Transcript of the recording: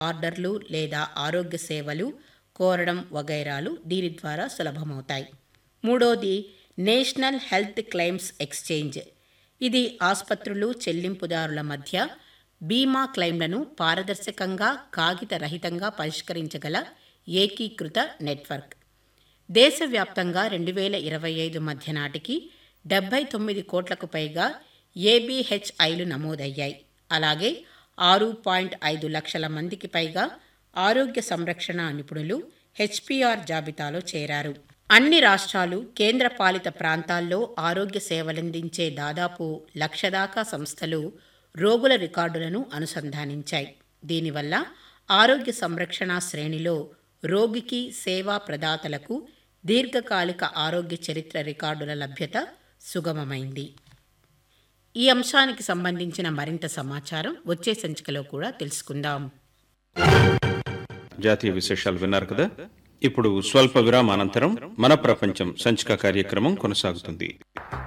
ఆర్డర్లు లేదా ఆరోగ్య సేవలు కోరడం వగైరాలు దీని ద్వారా సులభమవుతాయి మూడోది నేషనల్ హెల్త్ క్లెయిమ్స్ ఎక్స్చేంజ్ ఇది ఆసుపత్రులు చెల్లింపుదారుల మధ్య బీమా క్లెయిమ్లను పారదర్శకంగా కాగిత రహితంగా పరిష్కరించగల ఏకీకృత నెట్వర్క్ దేశవ్యాప్తంగా రెండు వేల ఇరవై ఐదు మధ్య నాటికి డెబ్బై తొమ్మిది కోట్లకు పైగా ఏబీహెచ్ఐలు నమోదయ్యాయి అలాగే ఆరు పాయింట్ ఐదు లక్షల మందికి పైగా ఆరోగ్య సంరక్షణ నిపుణులు హెచ్పిఆర్ జాబితాలో చేరారు అన్ని రాష్ట్రాలు కేంద్రపాలిత ప్రాంతాల్లో ఆరోగ్య సేవలందించే దాదాపు లక్ష దాకా సంస్థలు రోగుల రికార్డులను అనుసంధానించాయి దీనివల్ల ఆరోగ్య సంరక్షణ శ్రేణిలో రోగికి సేవా ప్రదాతలకు దీర్ఘకాలిక ఆరోగ్య చరిత్ర రికార్డుల లభ్యత సుగమమైంది ఈ అంశానికి సంబంధించిన మరింత సమాచారం వచ్చే సంచికలో కూడా తెలుసుకుందాం జాతీయ విశేషాలు విన్నారు కదా ఇప్పుడు స్వల్ప విరామానంతరం మన ప్రపంచం సంచిక కార్యక్రమం కొనసాగుతుంది